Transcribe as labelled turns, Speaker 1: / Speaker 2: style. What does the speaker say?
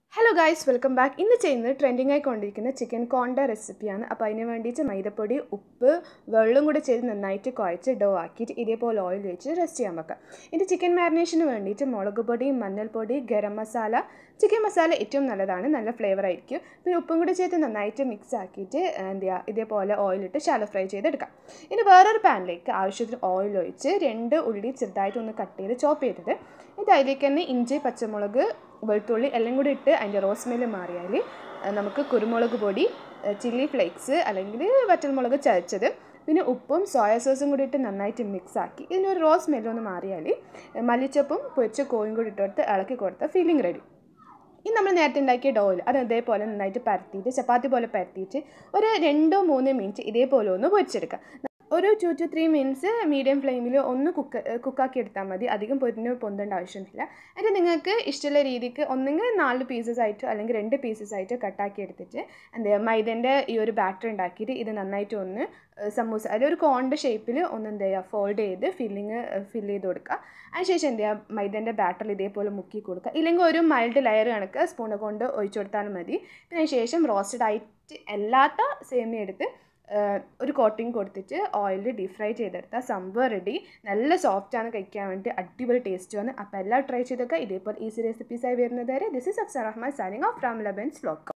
Speaker 1: hello guys welcome back ഇന്ന് ചെയ്യുന്നത് trending ആയിക്കൊണ്ടിരിക്കുന്ന chicken കോണ്ട റെസിപ്പിയാണ് അപ്പോൾ അതിന് വേണ്ടിയിട്ട് മൈദപ്പൊടി ഉപ്പ് വെള്ളം കൂടെ ചെയ്ത് നന്നായിട്ട് കുഴച്ച് ഡോ ആക്കിയിട്ട് ഇതേപോലെ ഓയിൽ വെച്ച് റെസ്റ്റ് ചെയ്യാൻ വെക്കാം ഇത് ചിക്കൻ മാരിനേഷന് വേണ്ടിയിട്ട് മുളക് പൊടി മഞ്ഞൾപ്പൊടി ഗരം മസാല ചിക്കൻ മസാല ഏറ്റവും നല്ലതാണ് നല്ല ഫ്ലേവർ ആയിരിക്കും പിന്നെ ഉപ്പും കൂടി ചേർത്ത് നന്നായിട്ട് മിക്സ് ആക്കിയിട്ട് എന്ത് ചെയ്യുക ഇതേപോലെ ഓയിലിട്ട് ശാലോ ഫ്രൈ ചെയ്തെടുക്കാം ഇനി വേറൊരു പാനിലേക്ക് ആവശ്യത്തിന് ഓയിൽ ഒഴിച്ച് രണ്ട് ഉള്ളി ചെറുതായിട്ട് ഒന്ന് കട്ട് ചെയ്ത് ചോപ്പ് ചെയ്തത് ഇത് അതിലേക്ക് തന്നെ ഇഞ്ചി പച്ചമുളക് വെളുത്തുള്ളി എല്ലാം കൂടി ഇട്ട് അതിൻ്റെ റോസ് സ്മെല്ല് മാറിയാൽ നമുക്ക് കുരുമുളക് പൊടി ചില്ലി ഫ്ലേക്സ് അല്ലെങ്കിൽ വറ്റൽമുളക് ചതച്ചത് പിന്നെ ഉപ്പും സോയ സോസും കൂടി ഇട്ട് നന്നായിട്ട് മിക്സ് ആക്കി ഇതിനൊരു റോസ് സ്മെല്ലൊന്ന് മാറിയാൽ മല്ലിച്ചപ്പും പൊരിച്ച കോയും കൂടി ഇട്ടെടുത്ത് ഇളക്കി കൊടുത്ത ഫീലിംഗ് റെഡി ഇനി നമ്മൾ നേരത്തെ ഉണ്ടാക്കിയ ഡോയിൽ അത് ഇതേപോലെ നന്നായിട്ട് പരത്തിയിട്ട് ചപ്പാത്തി പോലെ പരത്തിയിട്ട് ഒരു രണ്ടോ മൂന്നോ മിനിറ്റ് ഇതേപോലെ ഒന്ന് പൊരിച്ചെടുക്കാം ഒരു two two three minutes medium ഫ്ലെയിമിൽ ഒന്ന് കുക്ക് കുക്കാക്കി എടുത്താൽ മതി അധികം പൊരിഞ്ഞ് പൊന്തേണ്ട ആവശ്യമില്ല എന്നിട്ട് നിങ്ങൾക്ക് ഇഷ്ടമുള്ള രീതിക്ക് ഒന്നെങ്കിൽ നാല് പീസസ് ആയിട്ടോ അല്ലെങ്കിൽ രണ്ട് പീസസ് ആയിട്ടോ കട്ടാക്കി എടുത്തിട്ട് എന്താ മൈദൻ്റെ ഈ ഒരു ബാറ്റർ ഉണ്ടാക്കിയിട്ട് ഇത് നന്നായിട്ട് ഒന്ന് സമൂസ അതിൽ ഒരു കോണിൻ്റെ ഷേപ്പിൽ ഒന്ന് എന്ത് ചെയ്യുക ഫോൾഡ് ചെയ്ത് ഫില്ലിങ് ഫില്ല് ചെയ്ത് കൊടുക്കുക അതിനുശേഷം എന്ത് ചെയ്യുക മൈദൻ്റെ ബാറ്ററിൽ ഇതേപോലെ മുക്കി കൊടുക്കുക ഇല്ലെങ്കിൽ ഒരു മൈൽഡ് ലെയർ കണക്ക് സ്പൂണ് കൊണ്ട് ഒഴിച്ചു കൊടുത്താലും മതി പിന്നെ അതിന് ശേഷം റോസ്റ്റഡ് ആയിട്ട് അല്ലാത്ത സേമിയ എടുത്ത് ഒരു കോട്ടിങ് കൊടുത്തിട്ട് ഓയിലിൽ ഡീപ് ഫ്രൈ ചെയ്തെടുത്താൽ സംഭവം റെഡി നല്ല സോഫ്റ്റാണ് കഴിക്കാൻ വേണ്ടി അടിപൊളി ടേസ്റ്റുമാണ് അപ്പോൾ എല്ലാം ട്രൈ ചെയ്തൊക്കെ ഇതേപോലെ ഈസി റെസിപ്പീസായി വരുന്നത് വരെ this is Afsar Rahman signing off from Laban's vlog